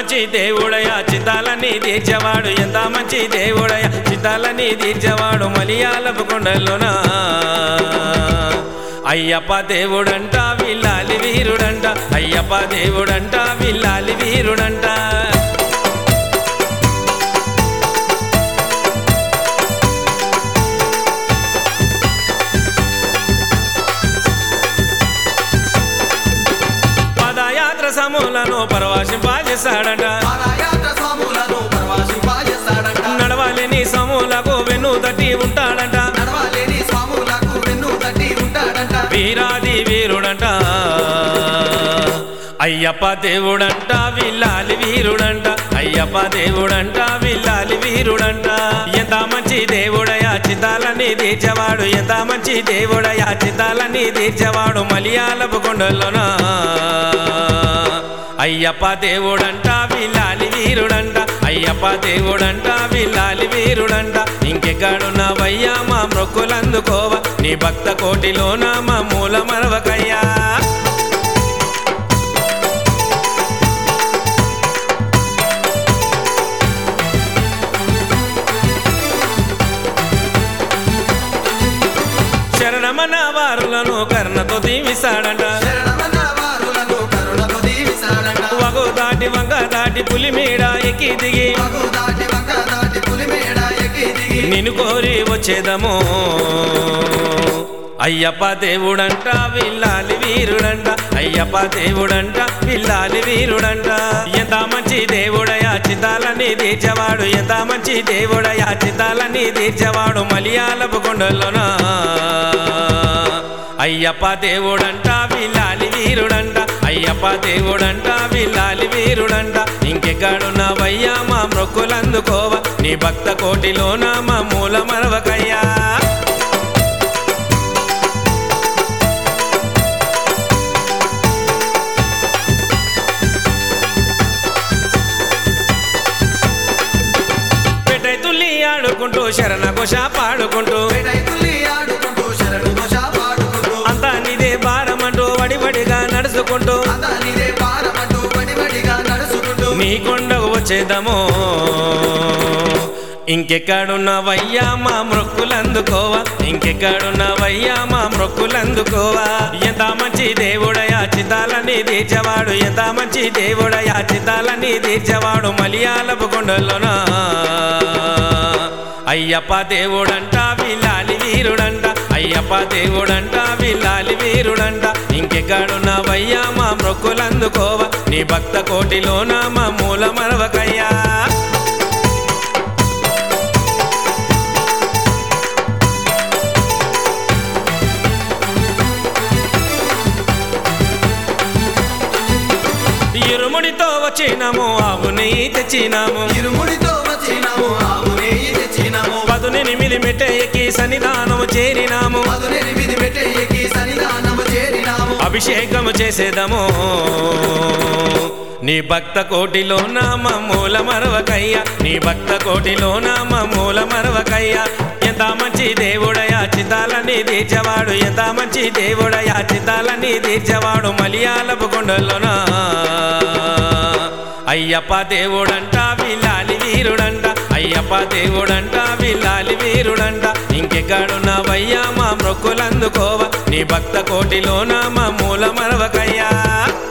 మంచి దేవుడయా చిత్తాలని తీర్చేవాడు ఎంత మంచి దేవుడయా చిత్తాలని తీర్చేవాడు మలియాలపు కొండల్లోనా అయ్యప్ప దేవుడంట విల్లాలి వీరుడంట అయ్యప్ప దేవుడంట విల్లాలి వీరుడంట పదయాత్ర సమూలను పరవాశింపాజేశాడట పాదయాత్ర స్వాములను పరవశింపజేస్తాడంట. నడవాలి నీ సమూలకు వెన్ను తట్టి ఉంటాడంట నడవలేని స్వాములకు వెన్ను తట్టి ఉంటాడంట. వీరాది వీరుడంట అయ్యప్ప దేవుడంట విల్లాలి వీరుడంట అయ్యప్ప దేవుడంట విల్లాలి వీరుడంట ఎంత మంచి దేవుడయా చిత్తాలని తీర్చేవాడు ఎంత మంచి దేవుడయా చిత్తాలని తీర్చేవాడు మలియాలపు కొండల్లోనా అయ్యప్ప దేవుడంట విల్లాలి వీరుడంట అయ్యప్ప దేవుడంట విల్లాలి వీరుడంట ఇంకెక్కడున్నావయ్యా మా మొక్కులందుకోవా నీ భక్త కోటిలోన మా మూల మరవకయ్యా శరణమన వారులను కర్ణతో దీవిస్తాడంట శరణమన్న వారులను కరుణతో దీవిస్తాడంట. వగు దాటి వంగ దాటి పులి మీడ ఎక్కి దిగి మగు దాటి వంక దాటి పులిమేడ ఎక్కి దిగి నిన్ను కోరి వచ్చేదము అయ్యప్ప దేవుడంట విల్లాలి వీరుడంట అయ్యప్ప దేవుడంట విల్లాలి వీరుడంట ఎంత మంచి దేవుడయా చిత్తాలని తీర్చేవాడు ఎంత మంచి దేవుడయా చిత్తాలని తీర్చేవాడు మలియాలపు కొండల్లోనా అయ్యప్ప దేవుడంట విల్లాలి వీరుడంట అయ్యప్ప దేవుడంట విల్లాలి వీరుడంట ఇంకెక్కడున్నావయ్యా మా మొక్కులందుకోవా నీ భక్త కోటిలోన మా మూల మరవకయ్యా పెట్టై తుల్లి ఆడుకుంటూ శరణ ఘోష పాడుకుంటూ తుల్లి ఆడుకుంటూ శరణు ఘోష పాడుకుంటూ అంతా నీదే భారమంటూ వడివడిగా నడుచుకుంటూ అంతా నీదే పారమంటూ వడివడిగా నడుచుకుంటూ నీ కొండకు వచ్చేదము ఇంకెక్కడున్నవయ్యా మా మొక్కులందుకోవా ఇంకెక్కడున్నవయ్యా మా మొక్కులందుకోవా ఎంత మంచి దేవుడయా చిత్తాలని తీర్చేవాడు ఎంత మంచి దేవుడయా చిత్తాలని తీర్చేవాడు మలియాలపు కొండల్లోనా అయ్యప్ప దేవుడంట విల్లాలి వీరుడంట అయ్యప్ప దేవుడంట విల్లాలి వీరుడంట ఇంకెక్కడున్నావయ్యా మా మొక్కులందుకోవా నీ భక్త కోటిలోన మా మూల మరవకయ్యా ఇరుముడితో వచ్చినాము ఆవు నెయ్యి తెచ్చినాము ఇరుముడితో వచ్చినాము ఆవు నెయ్యి తెచ్చినాము పదునెనిమిది మెట్ట ఎక్కి సన్నిధానము చేరినాము పదునెనిమిది మెట్ట ఎక్కి సన్నిధానము చేరినాము అభిషేకము చేసేదము నీ భక్త కోటిలో నామ మూల మరవకయ్య నీ భక్త కోటిలో నామ మూల మరవకయ్య ఎంత మంచి దేవుడయా చిత్తాలని తీర్చేవాడు ఎంత మంచి దేవుడయా చిత్తాలని తీర్చేవాడు మలియాలపు కొండల్లోనా అయ్యప్ప దేవుడంట విల్లాలి వీరుడంట అయ్యప్ప దేవుడంట విల్లాలి వీరుడంట ఇంకెక్కడున్నావయ్యా మా మొక్కులందుకోవా నీ భక్త కోటిలోన మా మూల మరవకయ్యా